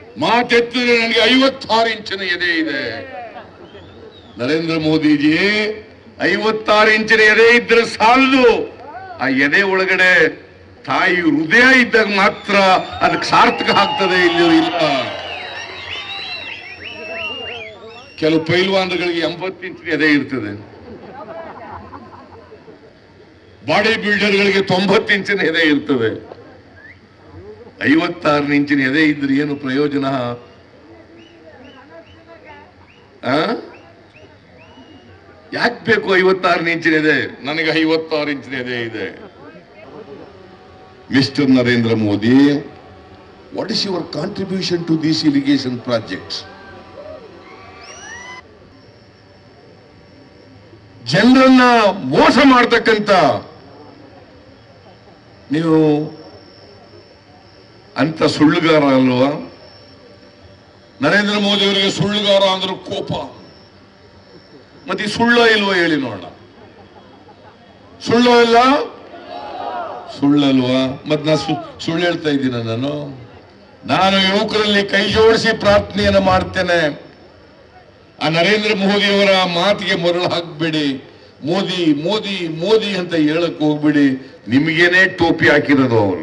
ಮಾತೆತ್ತಿದ್ರೆ ನನಗೆ ಐವತ್ತಾರು ಇಂಚಿನ ಎದೆ ಇದೆ ನರೇಂದ್ರ ಮೋದಿಜಿ ಐವತ್ತಾರು ಇಂಚಿನ ಎದೆ ಇದ್ರೆ ಸಾಲದು ಆ ಎದೆ ಒಳಗಡೆ ತಾಯಿ ಹೃದಯ ಇದ್ದಾಗ ಮಾತ್ರ ಅದಕ್ಕೆ ಸಾರ್ಥಕ ಆಗ್ತದೆ ಇಲ್ಲಿ ಇಲ್ಲ ಕೆಲವು ಪೈಲ್ವಾನ್ಗಳಿಗೆ ಎಂಬತ್ತು ಇಂಚಿನ ಎದೆ ಇರ್ತದೆ ಬಾಡಿ ಬಿಲ್ಡರ್ಗಳಿಗೆ ತೊಂಬತ್ತು ಇಂಚಿನ ಎದೆ ಇರ್ತದೆ ಐವತ್ತಾರು ಇಂಚಿನ ಎದೆ ಇದ್ರೆ ಏನು ಪ್ರಯೋಜನ ಆ ಯಾಕೆ ಬೇಕು ಐವತ್ತಾರು ಇಂಚಿನ ಎದೆ ನನಗೆ ಐವತ್ತಾರು ಇಂಚಿನ ಎದೆ ಇದೆ Mister Narendra Modi what is your contribution to these irrigation projects ಜನರನ್ನ ಮೋಸ ಮಾಡ್ತಕ್ಕಂಥ ನೀವು ಅಂತ ಸುಳ್ಳುಗಾರ ಅಲ್ವಾ ನರೇಂದ್ರ ಮೋದಿ ಅವರಿಗೆ ಸುಳ್ಳುಗಾರ ಅಂದ್ರೆ ಕೋಪ ಮತ್ತೆ ಈ ಸುಳ್ಳ ಇಲ್ವೋ ಹೇಳಿ ನೋಡೋಣ ಸುಳ್ಳು ಇಲ್ಲ ಸುಳ್ಳಲ್ವಾ ಮತ್ ನಾ ಸು- ಸುಳ್ಳು ಹೇಳ್ತಾ ಇದ್ದೀನ ನಾನು ನಾನು ಯುವಕರಲ್ಲಿ ಕೈ ಜೋಡಿಸಿ ಪ್ರಾರ್ಥನೆಯನ್ನು ಮಾಡ್ತೇನೆ ಆ ನರೇಂದ್ರ ಮೋದಿ ಅವರ ಮಾತಿಗೆ ಮರಳು ಹಾಕ್ಬೇಡಿ ಮೋದಿ ಮೋದಿ ಮೋದಿ ಅಂತ ಹೇಳಕ್ ಹೋಗ್ಬೇಡಿ ನಿಮಗೇನೆ ಟೋಪಿ ಹಾಕಿರೋದು ಅವರು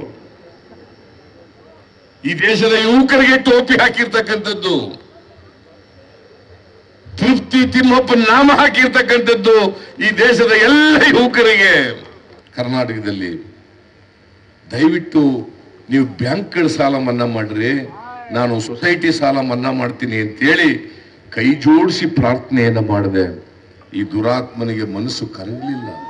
ಈ ದೇಶದ ಯುವಕರಿಗೆ ಟೋಪಿ ಹಾಕಿರ್ತಕ್ಕಂಥದ್ದು ತೃಪ್ತಿ ತಿಮ್ಮಪ್ಪ ನಾಮ ಹಾಕಿರ್ತಕ್ಕಂಥದ್ದು ಈ ದೇಶದ ಎಲ್ಲ ಯುವಕರಿಗೆ ಕರ್ನಾಟಕದಲ್ಲಿ ದಯವಿಟ್ಟು ನೀವು ಬ್ಯಾಂಕ್ಗಳ ಸಾಲ ಮನ್ನಾ ಮಾಡ್ರಿ ನಾನು ಸೊಸೈಟಿ ಸಾಲ ಮನ್ನಾ ಮಾಡ್ತೀನಿ ಅಂತೇಳಿ ಕೈ ಜೋಡಿಸಿ ಪ್ರಾರ್ಥನೆಯನ್ನ ಮಾಡಿದೆ ಈ ದುರಾತ್ಮನಿಗೆ ಮನಸ್ಸು ಕರಗಲಿಲ್ಲ